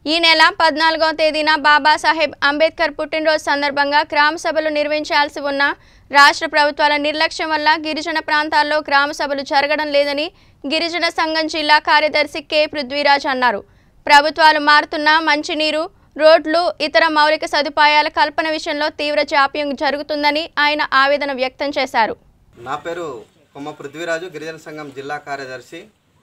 ఈ నెల పద్నాలుగో తేదీన బాబాసాహెబ్ అంబేద్కర్ పుట్టినరోజు సందర్భంగా గ్రామ సభలు నిర్వహించాల్సి ఉన్న రాష్ట్ర ప్రభుత్వాల నిర్లక్ష్యం వల్ల గిరిజన ప్రాంతాల్లో గ్రామ సభలు జరగడం లేదని గిరిజన సంఘం జిల్లా కార్యదర్శి కె పృథ్వీరాజ్ అన్నారు ప్రభుత్వాలు మారుతున్న మంచినీరు రోడ్లు ఇతర మౌలిక సదుపాయాల కల్పన విషయంలో తీవ్ర జాప్యం జరుగుతుందని ఆయన ఆవేదన వ్యక్తం చేశారు నా పేరు కొమ్మ పృథ్వీరాజు గిరిజన సంఘం జిల్లా కార్యదర్శి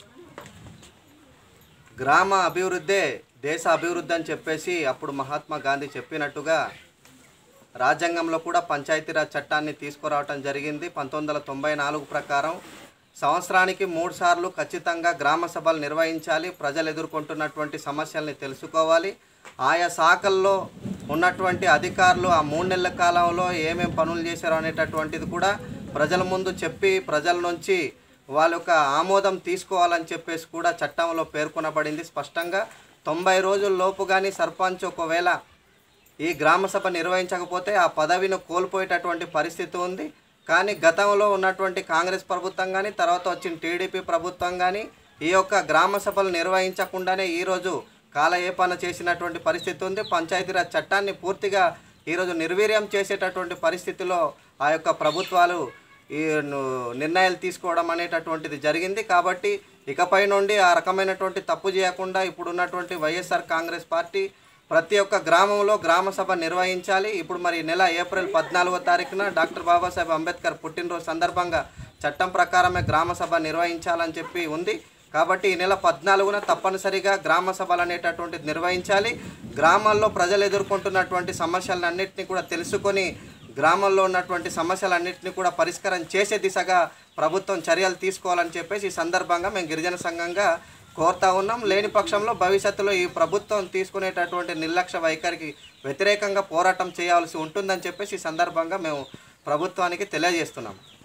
గ్రామ అభివృద్ధే దేశ అభివృద్ధి అని చెప్పేసి అప్పుడు మహాత్మా గాంధీ చెప్పినట్టుగా రాజ్యాంగంలో కూడా పంచాయతీరాజ్ చట్టాన్ని తీసుకురావటం జరిగింది పంతొమ్మిది వందల తొంభై నాలుగు ప్రకారం సంవత్సరానికి మూడు సార్లు ఖచ్చితంగా గ్రామ సభలు నిర్వహించాలి ప్రజలు ఎదుర్కొంటున్నటువంటి సమస్యల్ని తెలుసుకోవాలి ఆయా శాఖల్లో ఉన్నటువంటి అధికారులు ఆ మూడు నెలల కాలంలో ఏమేం పనులు చేశారో అనేటటువంటిది కూడా ప్రజల ముందు చెప్పి ప్రజల నుంచి వాళ్ళ యొక్క ఆమోదం తీసుకోవాలని చెప్పేసి కూడా చట్టంలో పేర్కొనబడింది స్పష్టంగా తొంభై రోజుల లోపు కానీ సర్పంచ్ ఒకవేళ ఈ గ్రామ సభ నిర్వహించకపోతే ఆ పదవిని కోల్పోయేటటువంటి పరిస్థితి ఉంది కానీ గతంలో ఉన్నటువంటి కాంగ్రెస్ ప్రభుత్వం కానీ తర్వాత వచ్చిన టీడీపీ ప్రభుత్వం కానీ ఈ యొక్క గ్రామ సభలు నిర్వహించకుండానే ఈరోజు కాలయేపన చేసినటువంటి పరిస్థితి ఉంది పంచాయతీరాజ్ చట్టాన్ని పూర్తిగా ఈరోజు నిర్వీర్యం చేసేటటువంటి పరిస్థితిలో ఆ యొక్క ప్రభుత్వాలు ఈ ను- నిర్ణయాలు తీసుకోవడం అనేటటువంటిది జరిగింది కాబట్టి ఇకపై నుండి ఆ రకమైనటువంటి తప్పు చేయకుండా ఇప్పుడు ఉన్నటువంటి వైఎస్ఆర్ కాంగ్రెస్ పార్టీ ప్రతి ఒక్క గ్రామంలో గ్రామ సభ నిర్వహించాలి ఇప్పుడు మరి ఈ నెల ఏప్రిల్ పద్నాలుగో తారీఖున డాక్టర్ బాబాసాహెబ్ అంబేద్కర్ పుట్టినరోజు సందర్భంగా చట్టం ప్రకారమే గ్రామ సభ నిర్వహించాలని చెప్పి ఉంది కాబట్టి ఈ నెల పద్నాలుగున తప్పనిసరిగా గ్రామ సభలు అనేటటువంటిది నిర్వహించాలి గ్రామాల్లో ప్రజలు ఎదుర్కొంటున్నటువంటి సమస్యలన్నింటినీ కూడా తెలుసుకొని గ్రామంలో ఉన్నటువంటి సమస్యలన్నింటినీ కూడా పరిష్కారం చేసే దిశగా ప్రభుత్వం చర్యలు తీసుకోవాలని చెప్పేసి ఈ సందర్భంగా మేము గిరిజన సంఘంగా కోరుతా ఉన్నాం లేని పక్షంలో భవిష్యత్తులో ఈ ప్రభుత్వం తీసుకునేటటువంటి నిర్లక్ష్య వైఖరికి వ్యతిరేకంగా పోరాటం చేయాల్సి ఉంటుందని చెప్పేసి ఈ సందర్భంగా మేము ప్రభుత్వానికి తెలియజేస్తున్నాం